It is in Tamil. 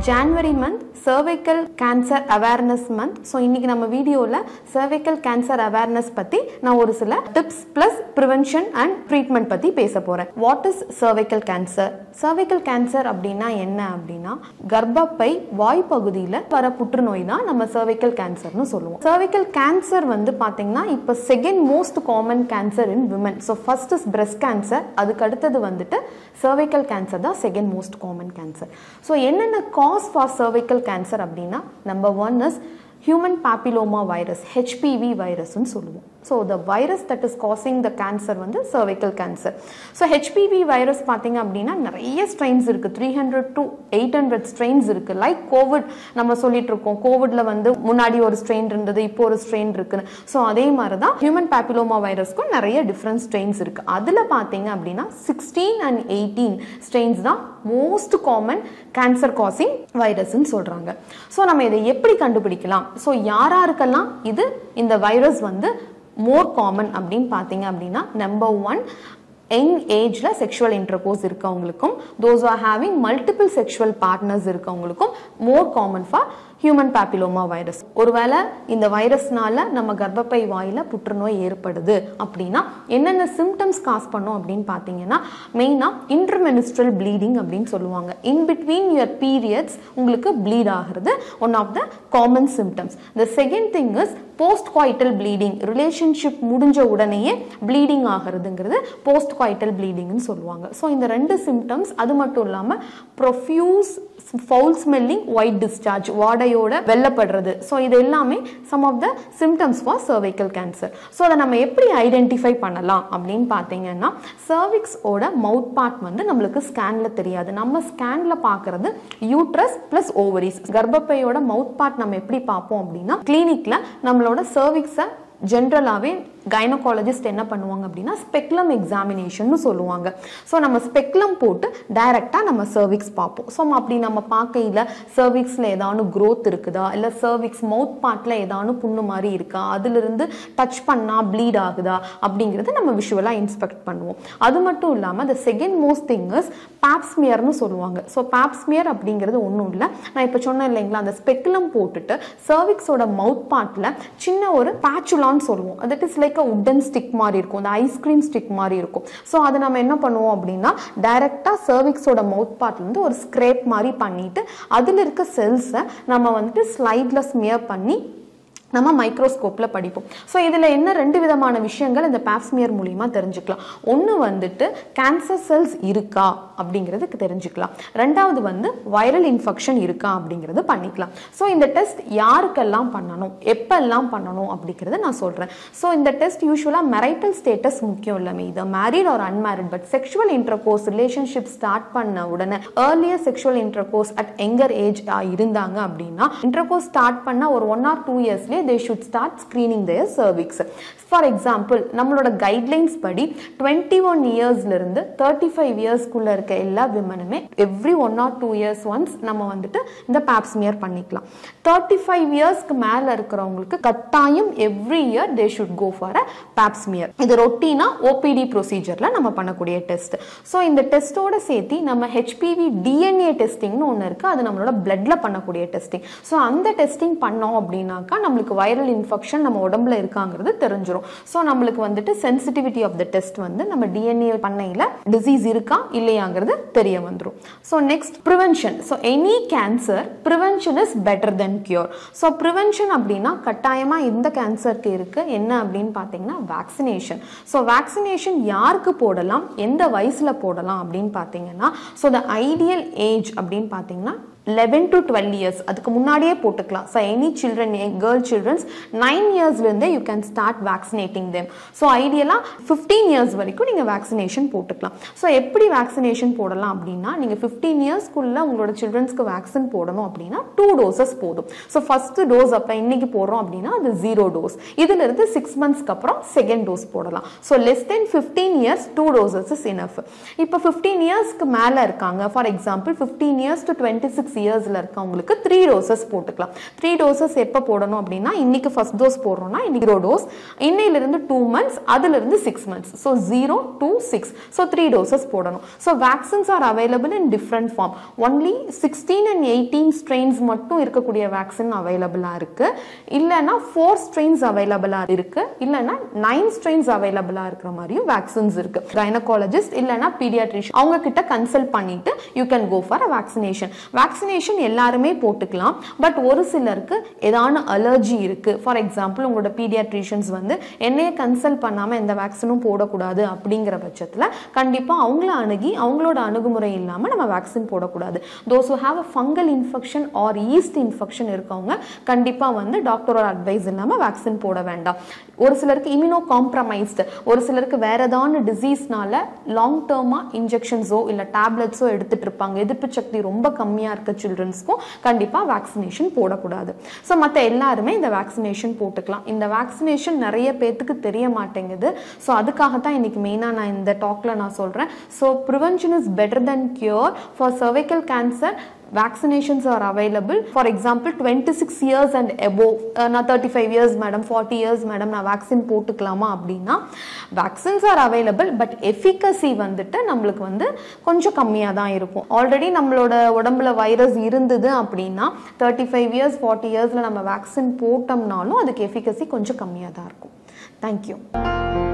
January month cervical cancer awareness month so இன்னைக்கு நம்ம வீடியோவில் cervical கேன்சர் அவேர்னஸ் பற்றி நான் ஒரு சில tips plus prevention and treatment பற்றி பேச போகிறேன் what is cervical cancer cervical cancer அப்படின்னா என்ன அப்படின்னா கர்ப்பப்பை வாய் பகுதியில் வர புற்றுநோய் தான் நம்ம cervical கேன்சர்னு சொல்லுவோம் cervical கேன்சர் வந்து பார்த்தீங்கன்னா இப்போ second most common cancer in women so first is breast cancer அதுக்கு அடுத்தது வந்துட்டு cervical கேன்சர் தான் second most common cancer so என்னென்ன காஸ் ஃபார் cervical கேன்சர் அப்படின்னா number one is human papilloma virus HPV வைரஸ்னு சொல்லுவோம் so the virus that is causing the cancer வந்து cervical cancer so HPV virus பார்த்தீங்க அப்படின்னா நிறைய ஸ்ட்ரெயின்ஸ் இருக்குது three hundred to eight hundred strains இருக்குது லைக் கோவிட் நம்ம சொல்லிட்டு இருக்கோம் கோவிட்ல வந்து முன்னாடி ஒரு ஸ்ட்ரெயின் இருந்தது இப்போ ஒரு ஸ்ட்ரெயின் இருக்குன்னு ஸோ அதே மாதிரி தான் ஹியூமன் பாப்பிலோமா வைரஸ்க்கும் நிறைய டிஃப்ரெண்ட் ஸ்ட்ரெயின்ஸ் இருக்குது அதில் பார்த்தீங்க அப்படின்னா சிக்ஸ்டீன் அண்ட் எயிட்டீன் ஸ்ட்ரெயின்ஸ் தான் மோஸ்ட் காமன் கேன்சர் காசிங் வைரஸ்ன்னு சொல்கிறாங்க ஸோ நம்ம இதை எப்படி கண்டுபிடிக்கலாம் ஸோ யாராருக்கெல்லாம் இது இந்த வைரஸ் வந்து மோர் காமன் அப்படின்னு பார்த்தீங்க அப்படின்னா நம்பர் ஒன் யங் ஏஜில் செக்ஷுவல் இன்டர்கோர்ஸ் இருக்கவங்களுக்கும் those are having multiple sexual partners இருக்கவங்களுக்கும் more common for human papilloma virus ஒருவேளை இந்த வைரஸ்னால நம்ம கர்ப்பப்பை வாயில புற்றுநோய் ஏற்படுது அப்படின்னா என்னென்ன சிம்டம்ஸ் காஸ் பண்ணும் அப்படின்னு பார்த்தீங்கன்னா மெயினாக இன்டர்மெனிஸ்ட்ரல் ப்ளீடிங் அப்படின்னு சொல்லுவாங்க இன் பிட்வீன் யுவர் பீரியட்ஸ் உங்களுக்கு ப்ளீட் ஆகிறது one of the common symptoms the second thing is post coital bleeding relationship முடிஞ்ச உடனேயே ப்ளீடிங் ஆகிறதுங்கிறது போஸ்ட் குவாய்டல் ப்ளீடிங்னு சொல்லுவாங்க ஸோ இந்த ரெண்டு சிம்டம்ஸ் அது மட்டும் இல்லாமல் profuse foul smelling white discharge வாடையோட வெள்ளப்படுறது ஸோ இது எல்லாமே some of the symptoms for cervical cancer so அதை நம்ம எப்படி ஐடென்டிஃபை பண்ணலாம் அப்படின்னு பார்த்தீங்கன்னா சர்விக்ஸோட மவுத் பார்ட் வந்து நம்மளுக்கு ஸ்கேனில் தெரியாது நம்ம ஸ்கேனில் பார்க்கறது யூட்ரஸ் ப்ளஸ் ஓவரிஸ் கர்ப்பப்பையோட மவுத் பார்ட் நம்ம எப்படி பார்ப்போம் அப்படின்னா கிளினிக்கில் நம்மளோட சர்விக்ஸை ஜென்ரலாகவே கைனகாலஜிஸ்ட் என்ன பண்ணுவாங்க அப்படின்னா ஸ்பெக்லம் எக்ஸாமினேஷன் சொல்லுவாங்க ஸோ நம்ம ஸ்பெக்லம் போட்டு டைரெக்டாக நம்ம சர்விக்ஸ் பார்ப்போம் ஸோ அப்படி நம்ம பார்க்கையில் சர்விக்ஸில் ஏதாவது growth இருக்குதா இல்லை சர்விக்ஸ் மவுத் பார்ட்டில் ஏதாவது புண்ணு மாதிரி இருக்கா அதிலிருந்து டச் பண்ணால் ப்ளீட் ஆகுதா அப்படிங்கிறத நம்ம விஷுவலாக இன்ஸ்பெக்ட் பண்ணுவோம் அது மட்டும் இல்லாமல் the second most thing is பேப்ஸ்மியர்னு சொல்லுவாங்க ஸோ பேப்ஸ்மியர் அப்படிங்கிறது ஒன்றும் இல்லை நான் இப்போ சொன்னேன் இல்லைங்களா அந்த ஸ்பெக்குலம் போட்டுட்டு சர்விக்ஸோட மவுத் பார்ட்டில் சின்ன ஒரு பேச்சுலான்னு சொல்லுவோம் that is like a wooden stick மாதிரி இருக்கும் அந்த ஐஸ்கிரீம் ஸ்டிக் மாதிரி இருக்கும் ஸோ அதை நம்ம என்ன பண்ணுவோம் அப்படின்னா டைரெக்டாக சர்விக்ஸோட மவுத் பார்ட்லேருந்து ஒரு ஸ்க்ரேப் மாதிரி பண்ணிட்டு அதில் இருக்க செல்ஸை நம்ம வந்துட்டு ஸ்லைடில் ஸ்மியர் பண்ணி நம்ம மைக்ரோஸ்கோப்பில் படிப்போம் ஸோ இதில் என்ன ரெண்டு விதமான விஷயங்கள் இந்த பேப்ஸ்மியர் மூலிமா தெரிஞ்சுக்கலாம் ஒன்று வந்துட்டு கேன்சர் செல்ஸ் இருக்கா அப்படிங்கிறதுக்கு தெரிஞ்சுக்கலாம் ரெண்டாவது வந்து வைரல் இன்ஃபெக்ஷன் இருக்கா அப்படிங்கிறது பண்ணிக்கலாம் ஸோ இந்த டெஸ்ட் யாருக்கெல்லாம் பண்ணணும் எப்பெல்லாம் பண்ணணும் அப்படிங்கிறத நான் சொல்கிறேன் ஸோ இந்த டெஸ்ட் யூஸ்வலாக மெரைட்டல் ஸ்டேட்டஸ் முக்கியம் இல்லை இது married or unmarried but sexual intercourse relationship start பண்ண உடனே earlier sexual intercourse at younger age இருந்தாங்க அப்படின்னா இன்டர்கோர்ஸ் ஸ்டார்ட் பண்ண ஒரு ஒன் ஆர் டூ இயர்ஸ்லேயே they should start screening their cervix for example நம்மளோட கைட்லைன்ஸ் படி டுவெண்ட்டி ஒன் இயர்ஸ்லேருந்து தேர்ட்டி ஃபைவ் இயர்ஸ்க்குள்ளே இருக்க எல்லா விமனுமே every one or two years once நம்ம வந்துட்டு இந்த பேப்ஸ்மியர் பண்ணிக்கலாம் தேர்ட்டி ஃபைவ் இயர்ஸ்க்கு மேலே இருக்கிறவங்களுக்கு கட்டாயம் every year they should go for a pap smear இது ரொட்டீனா ஓபிடி ப்ரொசீஜரில் நம்ம பண்ணக்கூடிய டெஸ்ட் ஸோ இந்த டெஸ்ட்டோட சேர்த்து நம்ம ஹெச்பிவி டிஎன்ஏ டெஸ்டிங்னு ஒன்று இருக்குது அது நம்மளோட பிளட்ல பண்ணக்கூடிய டெஸ்டிங் ஸோ அந்த டெஸ்டிங் பண்ணோம் அப்படின்னாக்கா நம்மளுக்கு வைரல் இன்ஃபெக்ஷன் நம்ம உடம்புல இருக்காங்கிறது தெரிஞ்சிடும் ஸோ நம்மளுக்கு வந்துட்டு சென்சிட்டிவிட்டி ஆஃப் த டெஸ்ட் வந்து நம்ம டிஎன்ஏ பண்ணையில் டிசீஸ் இருக்கா இல்லையாங்கிறது தெரிய வந்துடும் so next prevention so any cancer prevention is better than cure so prevention அப்படின்னா கட்டாயமாக இந்த கேன்சருக்கு இருக்கு என்ன அப்படின்னு பார்த்தீங்கன்னா வேக்சினேஷன் ஸோ வேக்சினேஷன் யாருக்கு போடலாம் எந்த வயசில் போடலாம் அப்படின்னு பார்த்தீங்கன்னா ஸோ த ஐடியல் ஏஜ் அப்படின்னு பார்த்தீங்கன்னா லெவன் டு டுவெல் இயர்ஸ் அதுக்கு முன்னாடியே போட்டுக்கலாம் so any children girl childrens nine இயர்ஸ்லேருந்தே you can start vaccinating them so ஐடியலாக ஃபிஃப்டீன் இயர்ஸ் வரைக்கும் நீங்கள் வேக்சினேஷன் போட்டுக்கலாம் ஸோ எப்படி வேக்சினேஷன் போடலாம் அப்படின்னா நீங்கள் ஃபிஃப்டீன் இயர்ஸ்க்குள்ளே உங்களோட சில்ட்ரன்ஸ்க்கு வேக்சின் போடணும் அப்படின்னா டூ டோசஸ் போதும் ஸோ ஃபஸ்ட்டு டோஸ் அப்போ இன்னைக்கு போடுறோம் அப்படின்னா அது ஜீரோ டோஸ் இதிலிருந்து சிக்ஸ் மந்த்ஸ்க்கு அப்புறம் செகண்ட் டோஸ் போடலாம் so less than fifteen years two doses is enough இப்போ ஃபிஃப்டீன் இயர்ஸ்க்கு மேலே இருக்காங்க for example fifteen years to twenty six இயர்ஸில் இருக்கவங்களுக்கு த்ரீ டோசஸ் போட்டுக்கலாம் த்ரீ டோசஸ் எப்போ போடணும் அப்படின்னா இன்னைக்கு ஃபர்ஸ்ட் டோஸ் போடுறோம்னா இன்னைக்கு ஜீரோ டோஸ் இன்னையிலிருந்து டூ மந்த்ஸ் அதுலேருந்து six months so zero two six so three doses போடணும் so vaccines are available in different form only sixteen and eighteen strains மட்டும் இருக்கக்கூடிய வேக்சின் அவைலபிளாக இருக்கு இல்லைன்னா ஃபோர் ஸ்ட்ரெயின்ஸ் அவைலபிளாக இருக்கு இல்லைன்னா நைன் ஸ்ட்ரெயின்ஸ் அவைலபிளாக இருக்கிற மாதிரியும் வேக்சின்ஸ் இருக்கு கைனகாலஜிஸ்ட் இல்லைன்னா பீடியாட்ரிஷியன் அவங்க கிட்ட கன்சல்ட் பண்ணிட்டு you can go for a vaccination vaccination எல்லாருமே போட்டுக்கலாம் பட் ஒரு சிலருக்கு ஏதான அலர்ஜி இருக்கு ஃபார் எக்ஸாம்பிள் உங்களோட பீடியாட்ரிஷியன்ஸ் வந்து என்னைய கன்சல்ட் பண்ணாமல் எந்த வேக்சினும் போடக்கூடாது அப்படிங்கிற பட்சத்தில் கண்டிப்பாக அவங்கள அணுகி அவங்களோட அணுகுமுறை இல்லாமல் நம்ம வேக்சின் போடக்கூடாது those have a fungal infection or yeast infection இருக்கவங்க கண்டிப்பாக வந்து டாக்டரோட அட்வைஸ் இல்லாமல் வேக்சின் போட வேண்டாம் ஒரு சிலருக்கு இம்யூனோ காம்ப்ரமைஸ்டு ஒரு சிலருக்கு வேற ஏதான டிசீஸ்னால லாங் டேர்மாக இன்ஜெக்ஷன்ஸோ இல்லை டேப்லெட்ஸோ எடுத்துட்டு இருப்பாங்க எதிர்ப்பு சக்தி ரொம்ப கம்மியாக இருக்க சில்ட்ரன்ஸ்க்கும் கண்டிப்பாக வேக்சினேஷன் போடக்கூடாது ஸோ மற்ற எல்லாருமே இந்த வேக்சினேஷன் போட்டுக்கலாம் இந்த வேக்சினேஷன் நிறைய பேர்த்துக்கு தெரிய மாட்டேங்குது ஸோ அதுக்காக தான் இன்னைக்கு மெயினாக நான் இந்த டாக்ல நான் சொல்கிறேன் so prevention is better than cure for cervical cancer vaccinations are available for example twenty six years and above நான் thirty five years madam forty years madam நான் வேக்சின் போட்டுக்கலாமா அப்படின்னா vaccines are available but efficacy வந்துட்டு நம்மளுக்கு வந்து கொஞ்சம் கம்மியாக தான் இருக்கும் ஆல்ரெடி நம்மளோட உடம்புல வைரஸ் இருந்தது அப்படின்னா தேர்ட்டி ஃபைவ் இயர்ஸ் ஃபார்ட்டி இயர்ஸில் நம்ம வேக்சின் போட்டோம்னாலும் அதுக்கு எஃபிகசி கொஞ்சம் கம்மியாக தான் இருக்கும் தேங்க்யூ